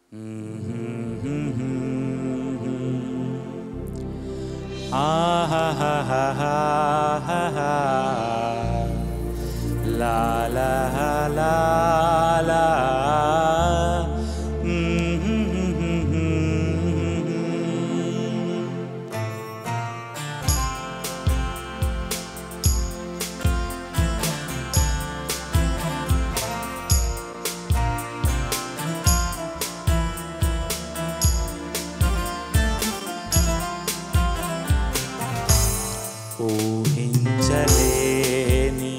La la la la. ఊహించలేని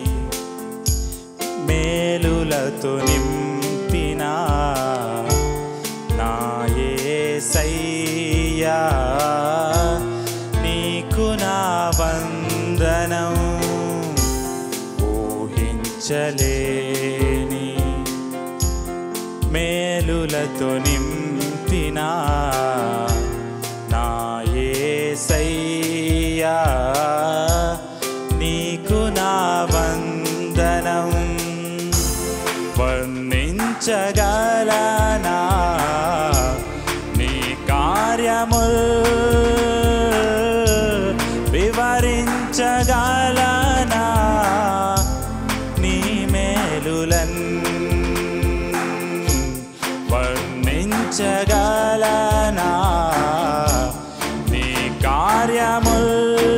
మేలులతో నింపిన నా యేసయ్యా నీకు నా వందనం ఊహించలేని మేలులతో నింపిన నా యేసయ్యా నీకు నా వందనం వర్ణించగలనా నీ కార్యముల్ వివరించగలనా నీ మేలులన్ వర్ణించగలనా నీ కార్యముల్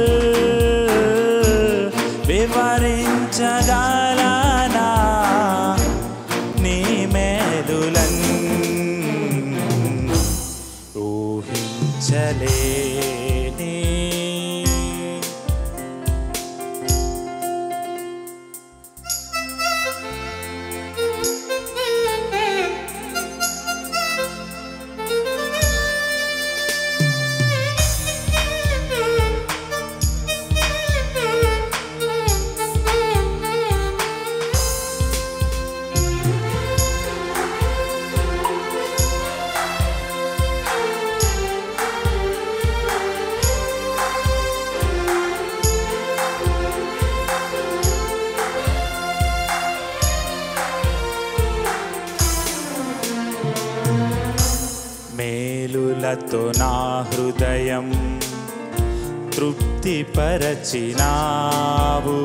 వివరించగలనా నీ మేలులన్ ఊహించలేని మేలులతో నా హృదయం తృప్తిపరచినావు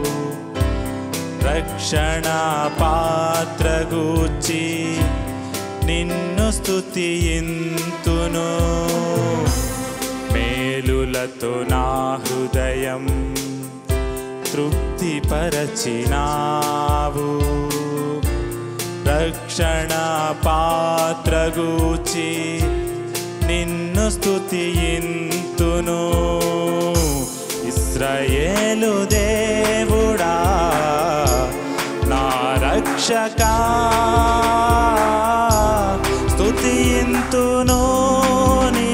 రక్షణ పాత్రగూర్చి నిన్ను స్తుతియింతును మేలులతో నా హృదయం తృప్తిపరచినావు రక్షణ పాత్రగూచి నిన్ను స్తుతియింతును ఇస్రాయేలు దేవుడా నా రక్షక స్తుతియింతును నీ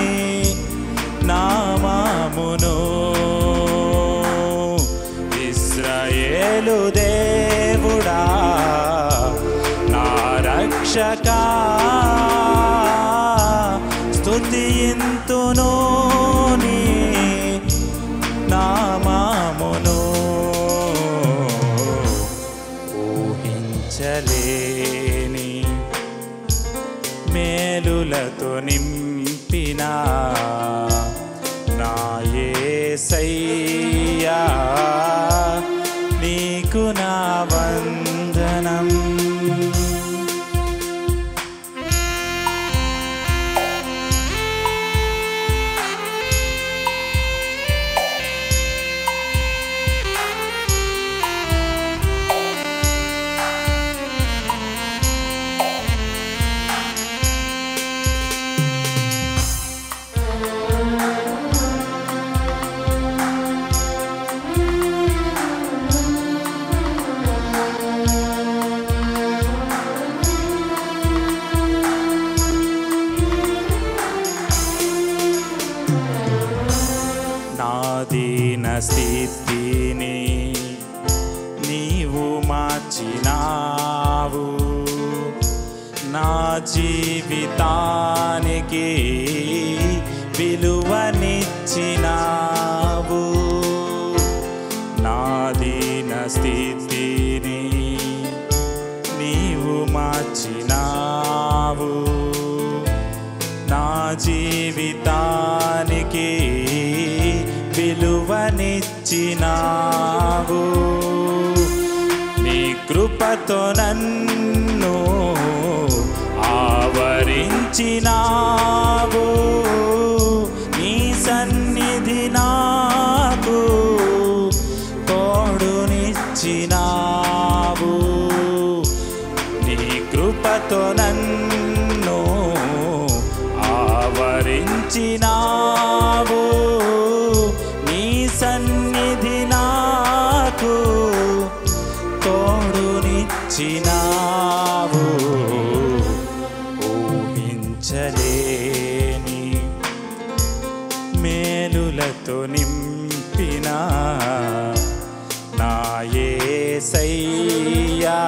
నామమును ఇస్రాయేలు దేవుడా నా రక్షక స్తుతియింతును నీ నామమును ఊహించలేని మేలులతో నింపిన నా యేసయ్యా నీకు నా వందనం నాదీన స్థితిని నీవు మార్చినావు నా జీవితానికి విలువనిచ్చినావు నాదీన స్థితిని నీవు మార్చినావు జీవితానికి విలువనిచ్చినావు నీ కృపతో నన్ను ఆవరించినావు నీ సన్నిధి నాకు తోడునిచ్చినావు నీ కృపతో నన్ను ఆవరించినావు నీ సన్నిధి నాకు తోడునిచ్చినావు ఊహించలేని మేలులతో నింపిన నా యేసయ్యా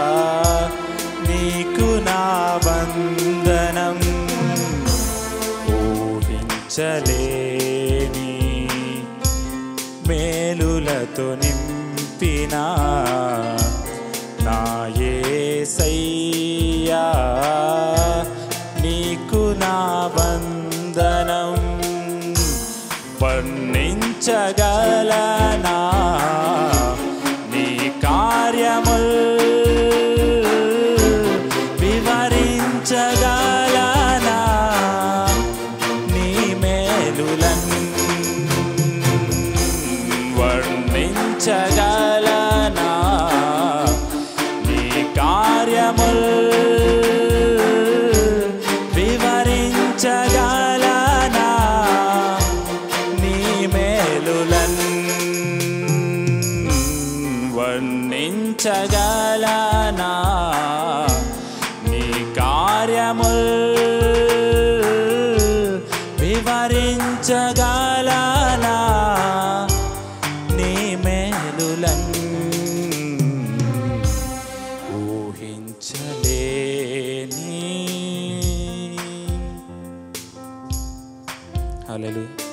నీకు నా వందనం ఊహించలేని మేలులతో నింపిన నా యేసయ్యా నీకు నా వందనం వర్ణించగలనా నీ కార్యముల్ వివరించగలనా నీ మేలులన్ వర్ణించగలనా నీ కార్యముల్ వివరించగలనా నీ మేలులన్ వర్ణించగలనా నీ కార్యముల్ వివరించగలనా నీ మేలులన్ ఊహించలేని హల్లెలూయా